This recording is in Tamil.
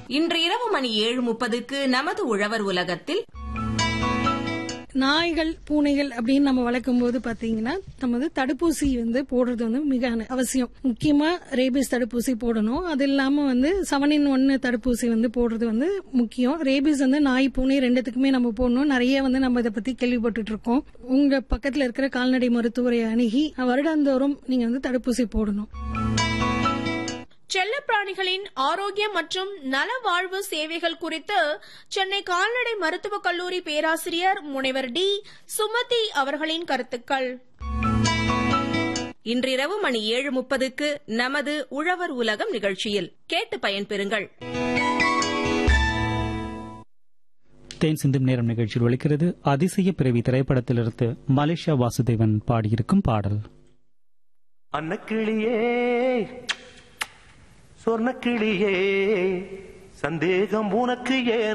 இன்று இரவு மணி ஏழு முப்பதுக்கு நமது உழவர் உலகத்தில் நாய்கள் பூனைகள் அப்படின்னு நம்ம வளர்க்கும் போது பாத்தீங்கன்னா நம்ம வந்து தடுப்பூசி வந்து போடுறது வந்து மிக அவசியம் முக்கியமா ரேபிஸ் தடுப்பூசி போடணும் அது இல்லாம வந்து செவனின் ஒன்னு தடுப்பூசி வந்து போடுறது வந்து முக்கியம் ரேபிஸ் வந்து நாய் பூனை ரெண்டுத்துக்குமே நம்ம போடணும் நிறைய வந்து நம்ம இதை பத்தி கேள்விப்பட்டுட்டு இருக்கோம் உங்க பக்கத்துல இருக்கிற கால்நடை மருத்துவரை அணுகி வருடாந்தோறும் நீங்க வந்து தடுப்பூசி போடணும் செல்லப்பிராணிகளின் ஆரோக்கியம் மற்றும் நலவாழ்வு சேவைகள் குறித்து சென்னை கால்நடை மருத்துவக் கல்லூரி பேராசிரியர் முனைவர் டி சுமதி அவர்களின் கருத்துக்கள் இன்றிரவு மணி ஏழு முப்பதுக்கு நமது உழவர் உலகம் நிகழ்ச்சியில் கேட்டு பயன்பெறுங்கள் தேன் சிந்தும் நேரம் நிகழ்ச்சியில் ஒலிக்கிறது அதிசய பிறவி திரைப்படத்திலிருந்து மலேசியா வாசுதேவன் பாடியிருக்கும் பாடல் அன்னக்கிளியே சொர்ணக்கிளியே சந்தேகம் உனக்கு ஏன்